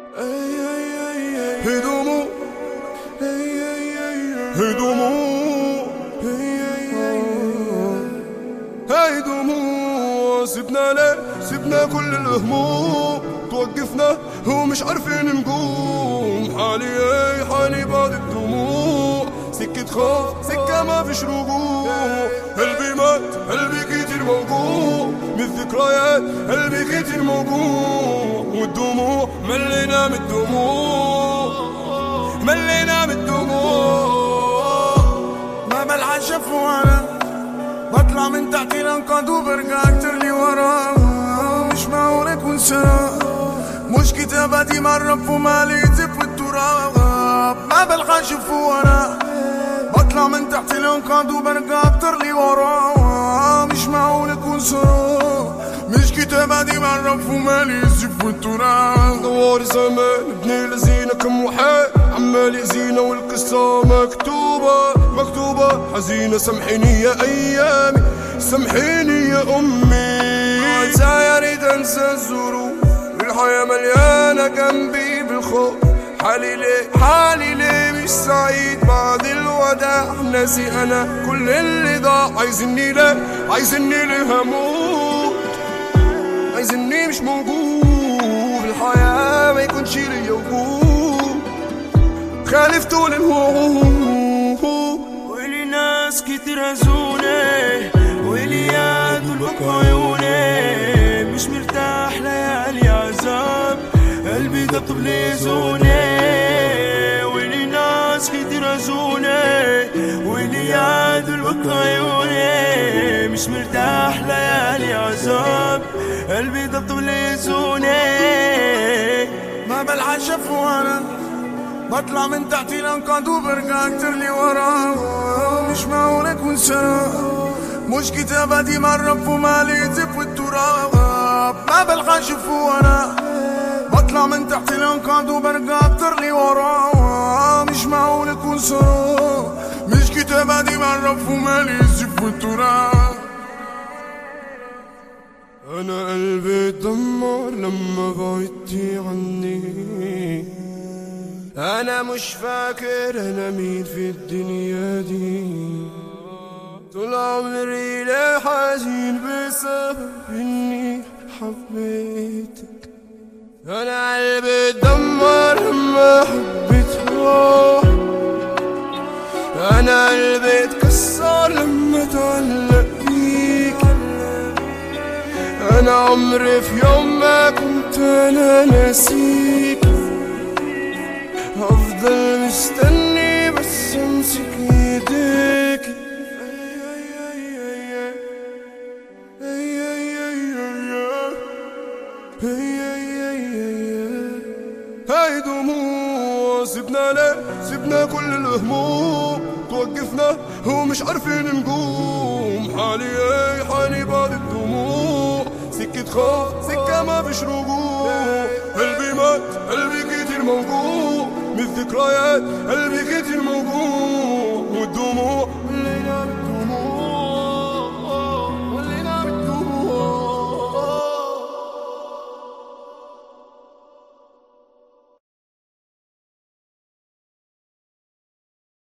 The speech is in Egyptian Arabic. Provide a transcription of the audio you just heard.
هدومو هدومو هدومو سبنا ليه سبنا كل الهموم توقفنا ومش عارفين نقوم حالي اي حالي بعد الدموع سكة خوف سكة ما فيش رجوع قلبي مات قلبي كتير موجوع من الذكريات قلبي كتير موجوع والدموع ملينا من الدموع ملينا من الدموع ما بلعب وانا بطلع من تحت الانقاض وبرجع اكتر لي ورا مش معقول اكون سوا مش كتاباتي مرة ومالي زف والتراب ما بلقى اشوف وانا بطلع من تحت الانقاض وبرجع اكتر لي ورا مش معقول اكون سوا مش كتاباتي مرة ومالي زف والتراب دوار زمان ابن لزينة كم وحال عمال يأذينا والقصة مكتوبة مكتوبة حزينة سامحيني يا أيامي سامحيني يا أمي عايزة أريد أنسى الظروف الحياة مليانة جنبي بالخوف حالي ليه حالي ليه مش سعيد بعد الوداع ناسي أنا كل اللي ضاع عايزني ليه عايزني ليه هموت عايزني مش موجود الحياة ما يكونش ليا وجود خالف طول الوعود ولي ناس كتير هزوني ولي ياكل بكى عيوني مش مرتاح ليالي عذاب قلبي دبطب ليزوني ولي ناس كتير هزوني ولي ياكل بكى عيوني مش مرتاح ليالي عذاب قلبي دبطب ليزوني ما بلعب وانا بطلع من تحت الانقاض وبرجع اكتر لي ورا مش معقول اكون سوا مش كتاباتي مرة ومالي زف والتراب ما بلقى اشوف وانا بطلع من تحت الانقاض وبرجع اكتر لي ورا مش معقول اكون سوا مش كتاباتي مرة ومالي زف والتراب أنا قلبي اتدمر لما بعدتي عني أنا مش فاكر أنا مين في الدنيا دي طول عمري ليه حزين بسبب إني حبيتك أنا قلبي اتدمر لما حبيتها أنا قلبي اتكسر لما اتعلق بيك انا عمري في يوم ما كنت انا ناسيك هفضل مستني بس امسك ايديك هاي دموع سيبنا ليه سيبنا كل الهموم توقفنا ومش عارفين نقوم حالي اي حالي بعد الدموع سكة خوف سكة ما فيش رجوع قلبي مات قلبي كتير موجوع من الذكريات قلبي كتير موجوع والدموع